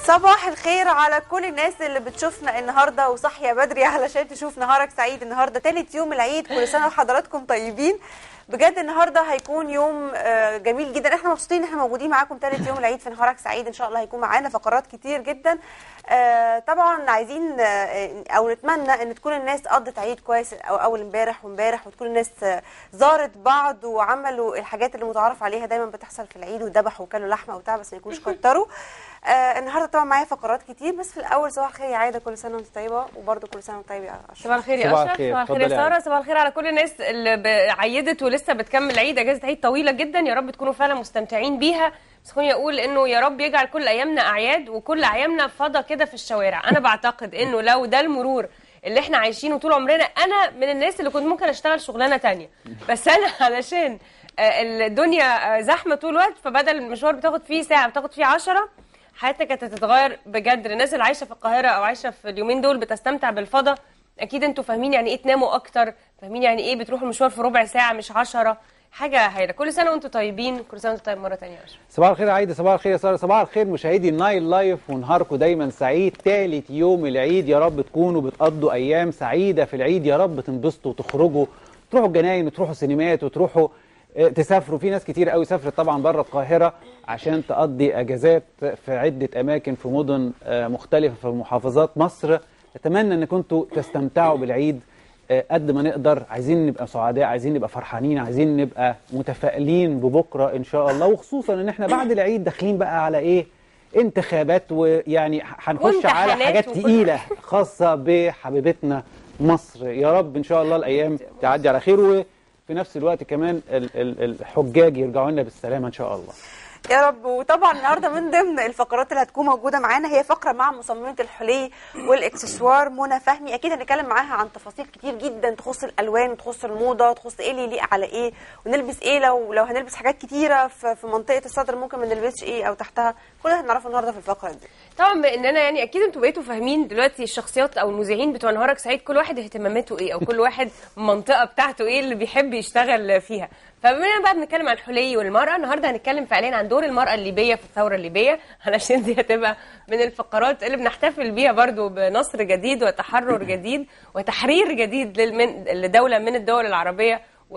صباح الخير على كل الناس اللي بتشوفنا النهارده وصاحيه بدري علشان تشوف نهارك سعيد النهارده تالت يوم العيد كل سنه وحضراتكم طيبين بجد النهارده هيكون يوم آه، جميل جدا احنا مبسوطين ان احنا موجودين معاكم تالت يوم العيد في نهارك سعيد ان شاء الله هيكون معانا فقرات كتير جدا آه، طبعا عايزين آه، او نتمنى ان تكون الناس قضت عيد كويس او اول امبارح وامبارح وتكون الناس آه، زارت بعض وعملوا الحاجات اللي متعارف عليها دايما بتحصل في العيد وذبحوا وكلوا لحمه وبتاع بس ما يكونوش كتروا آه النهارده طبعا معايا فقرات كتير بس في الاول صباح الخير يا عايده كل سنه وانت طيبه وبرده كل سنه وانت طيب يا اشرف صباح الخير يا صباح اشرف الخير. صباح الخير يا اتفضلي يا ساره صباح الخير على كل الناس اللي ب- عيدت ولسه بتكمل عيد اجازه عيد طويله جدا يا رب تكونوا فعلا مستمتعين بيها بس خليني اقول انه يا رب يجعل كل ايامنا اعياد وكل ايامنا فضا كده في الشوارع انا بعتقد انه لو ده المرور اللي احنا عايشينه طول عمرنا انا من الناس اللي كنت ممكن اشتغل شغلانه تانية بس انا علشان آه، الدنيا آه، زحمه طول الوقت فبدل المشوار بتاخد فيه ساعه بتاخد فيه عشرة حياتك كانت هتتغير بجد الناس اللي عايشه في القاهره او عايشه في اليومين دول بتستمتع بالفضا اكيد انتوا فاهمين يعني ايه تناموا اكتر فاهمين يعني ايه بتروحوا المشوار في ربع ساعه مش عشرة حاجه هايله كل سنه وانتوا طيبين كل سنه وانتوا طيب مره تانية يا أشرف. صباح الخير يا عايده صباح الخير يا ساره صباح الخير مشاهدي النايل لايف ونهاركم دايما سعيد تالت يوم العيد يا رب تكونوا بتقضوا ايام سعيده في العيد يا رب تنبسطوا وتخرجوا تروحوا الجناين وتروحوا سينمات وتروحوا آه، تسافروا في ناس كتير قوي سافرت طبعا بره القاهره عشان تقضي اجازات في عده اماكن في مدن آه، مختلفه في محافظات مصر اتمنى ان كنتوا تستمتعوا بالعيد آه، قد ما نقدر عايزين نبقى سعداء عايزين نبقى فرحانين عايزين نبقى متفائلين ببكره ان شاء الله وخصوصا ان احنا بعد العيد داخلين بقى على ايه انتخابات ويعني هنخش على وامتحانات حاجات وكل تقيله خاصه بحبيبتنا مصر يا رب ان شاء الله الايام تعدي على خير وفي نفس الوقت كمان ال- ال- الحجاج يرجعوا لنا بالسلامه ان شاء الله يا رب وطبعا النهارده من ضمن الفقرات اللي هتكون موجوده معانا هي فقره مع مصممه الحلي والاكسسوار منى فهمي اكيد هنتكلم معاها عن تفاصيل كتير جدا تخص الالوان تخص الموضه تخص ايه اللي يليق على ايه ونلبس ايه لو لو هنلبس حاجات كتيره في, في منطقه الصدر ممكن ما نلبسش ايه او تحتها كل ده هنعرفه النهارده في الفقره دي طبعا باننا يعني اكيد انتوا بقيتوا فاهمين دلوقتي الشخصيات او المذيعين بتوع نهارك سعيد كل واحد اهتماماته ايه او كل واحد المنطقه بتاعته ايه اللي بيحب يشتغل فيها فبما اننا بقى بنتكلم عن الحلي والمراه النهارده هنتكلم فعليا عن دور المراه الليبيه في الثوره الليبيه علشان دي هتبقى من الفقرات اللي بنحتفل بيها برضو بنصر جديد وتحرر جديد وتحرير جديد للمن- لدوله من الدول العربيه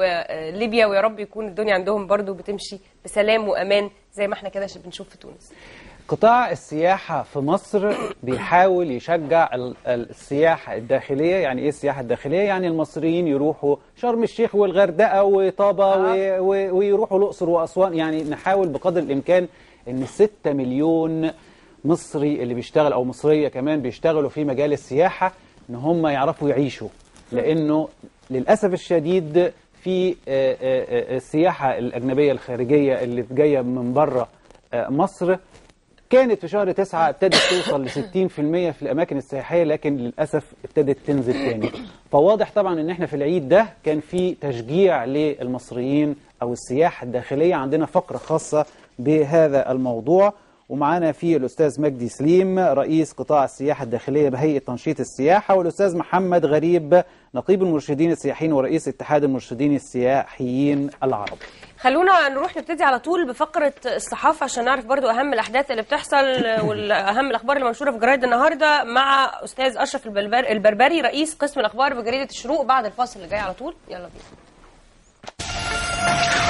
وليبيا ويا رب يكون الدنيا عندهم برضو بتمشي بسلام وامان زي ما احنا كده بنشوف في تونس قطاع السياحة في مصر بيحاول يشجع ال- ال- السياحة الداخلية يعني ايه السياحة الداخلية يعني المصريين يروحوا شرم الشيخ والغردقة وطابة آه. و- و- ويروحوا الأقصر وأسوان يعني نحاول بقدر الإمكان ان الستة مليون مصري اللي بيشتغل أو مصرية كمان بيشتغلوا في مجال السياحة ان هم يعرفوا يعيشوا لأنه للأسف الشديد في آه، آه، آه، السياحة الأجنبية الخارجية اللي جاية من بره آه، مصر كانت في شهر تسعة ابتدت توصل ل 60% في الأماكن السياحية لكن للأسف ابتدت تنزل تاني فواضح طبعا إن احنا في العيد ده كان في تشجيع للمصريين أو السياحة الداخلية عندنا فقرة خاصة بهذا الموضوع ومعانا في الأستاذ مجدي سليم رئيس قطاع السياحة الداخلية بهيئة تنشيط السياحة والأستاذ محمد غريب نقيب المرشدين السياحيين ورئيس اتحاد المرشدين السياحيين العرب خلونا نروح نبتدي على طول بفقرة الصحافة عشان نعرف برضو أهم الأحداث اللي بتحصل والأهم الأخبار اللي منشورة في جرايد النهاردة مع أستاذ أشرف البلبر البربري رئيس قسم الأخبار بجريدة الشروق بعد الفاصل اللي جاي على طول يلا بينا